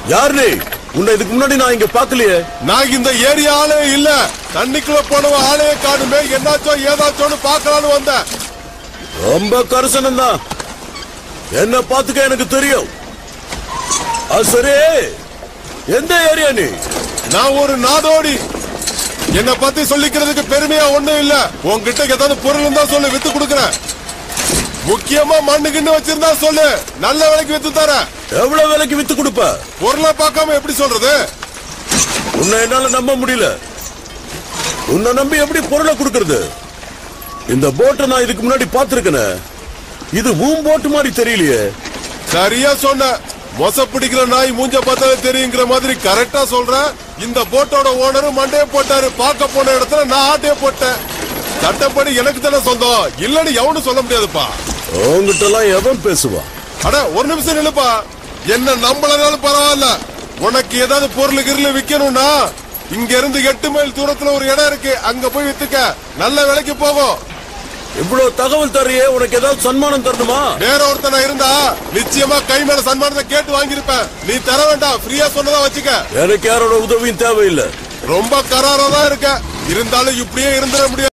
யார் நீ உன்னை இதுக்கு முன்னாடி நான் இங்க பாக்கலையே நான் இந்த ஏரியா ஆளே இல்ல தண்ணிக்குள்ள போனவன் ஆளையே காணுமே என்னாச்சோ ஏதாச்சோன்னு பாக்கலான்னு வந்தேன் ரொம்ப கரிசனம் தான் என்ன பாத்துக்க எனக்கு தெரியும் அது சரி எந்த ஏரியா நீ நான் ஒரு நாடோடி என்ன பத்தி சொல்லிக்கிறதுக்கு பெருமையா ஒண்ணும் இல்ல உன்கிட்ட ஏதாவது பொருள் இருந்தா சொல்லு வித்து கொடுக்கறேன் முக்கியமா மண்ணுக்குன்னு வச்சிருந்தா சொல்லு நல்ல விலைக்கு வித்து தரேன் எவ்வளவு விலைக்கு வித்து கொடுப்ப பொருளை பார்க்காம எப்படி சொல்றது உன்னை என்னால நம்ப முடியல உன்னை நம்பி எப்படி பொருளை கொடுக்கறது இந்த போட்டை நான் இதுக்கு முன்னாடி பாத்துருக்கேனே இது ஊம் போட்டு மாதிரி தெரியலையே சரியா சொன்ன மொச பிடிக்கிற நாய் மூஞ்ச பார்த்தாலே தெரியுங்கிற மாதிரி கரெக்டா சொல்ற இந்த போட்டோட ஓனரும் மண்டையை போட்டாரு பார்க்க போன இடத்துல நான் ஆட்டையே போட்டேன் சட்டப்படி எனக்கு தானே சொந்தம் இல்லன்னு எவனும் சொல்ல முடியாதுப்பா உங்ககிட்ட எல்லாம் எவன் பேசுவான் அட ஒரு நிமிஷம் நில்லுப்பா என்ன நம்பலனாலும் பரவாயில்ல உனக்கு ஏதாவது பொருள் கிருள் விக்கணும்னா இங்க இருந்து எட்டு மைல் தூரத்துல ஒரு இடம் இருக்கு அங்க போய் வித்துக்க நல்ல விலைக்கு போகும் இவ்வளவு தகவல் தரையே உனக்கு ஏதாவது சன்மானம் தரணுமா வேற ஒருத்தனா இருந்தா நிச்சயமா கை மேல சன்மானத்தை கேட்டு வாங்கியிருப்பேன் நீ தர வேண்டாம் ஃப்ரீயா சொன்னதா வச்சுக்க எனக்கு யாரோட உதவியும் தேவையில்லை ரொம்ப கராரா தான் இருக்க இருந்தாலும் இப்படியே இருந்துட முடியாது